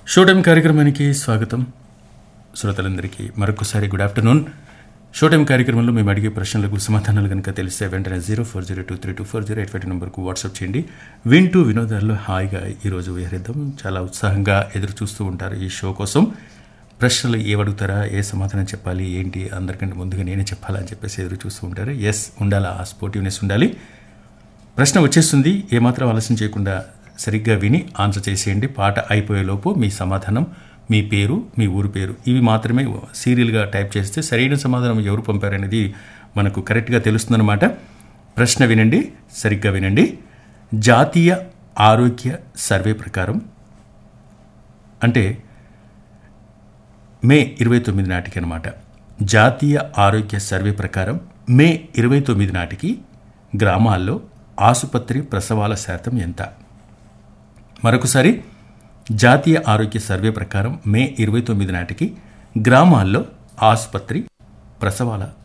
show time కార్యక్రమానికి స్వాగతం శ్రోతలందరికీ మరొకసారి గుడ్ ఆఫ్టర్నూన్ షో టైం కార్యక్రమంలో మేము అడిగే ప్రశ్నలకు సమాధానాలు కనుక తెలిస్తే వెంటనే zero four zero two three two four zero eight five నెంబర్కు వాట్సాప్ చేయండి వింటూ వినోదాల్లో హాయిగా ఈరోజు విహరిద్దాం చాలా ఉత్సాహంగా ఎదురు చూస్తూ ఉంటారు ఈ షో కోసం ప్రశ్నలు ఏమడుగుతారా ఏ సమాధానం చెప్పాలి ఏంటి అందరికంటే ముందుగా నేనే చెప్పాలా అని చెప్పేసి ఎదురు చూస్తూ ఉంటారు ఎస్ ఉండాలా ఆ స్పోర్టివ్నెస్ ఉండాలి ప్రశ్న వచ్చేస్తుంది ఏమాత్రం ఆలస్యం చేయకుండా సరిగ్గా విని ఆన్సర్ చేసేయండి పాట అయిపోయేలోపు మీ సమాధానం మీ పేరు మీ ఊరు పేరు ఇవి మాత్రమే సీరియల్గా టైప్ చేస్తే సరైన సమాధానం ఎవరు పంపారనేది మనకు కరెక్ట్గా తెలుస్తుందన్నమాట ప్రశ్న వినండి సరిగ్గా వినండి జాతీయ ఆరోగ్య సర్వే ప్రకారం అంటే మే ఇరవై తొమ్మిది నాటికి అనమాట జాతీయ ఆరోగ్య సర్వే ప్రకారం మే ఇరవై తొమ్మిది నాటికి గ్రామాల్లో ఆసుపత్రి ప్రసవాల శాతం ఎంత మరొకసారి జాతీయ ఆరోగ్య సర్వే ప్రకారం మే ఇరవై తొమ్మిది నాటికి గ్రామాల్లో ఆసుపత్రి ప్రసవాల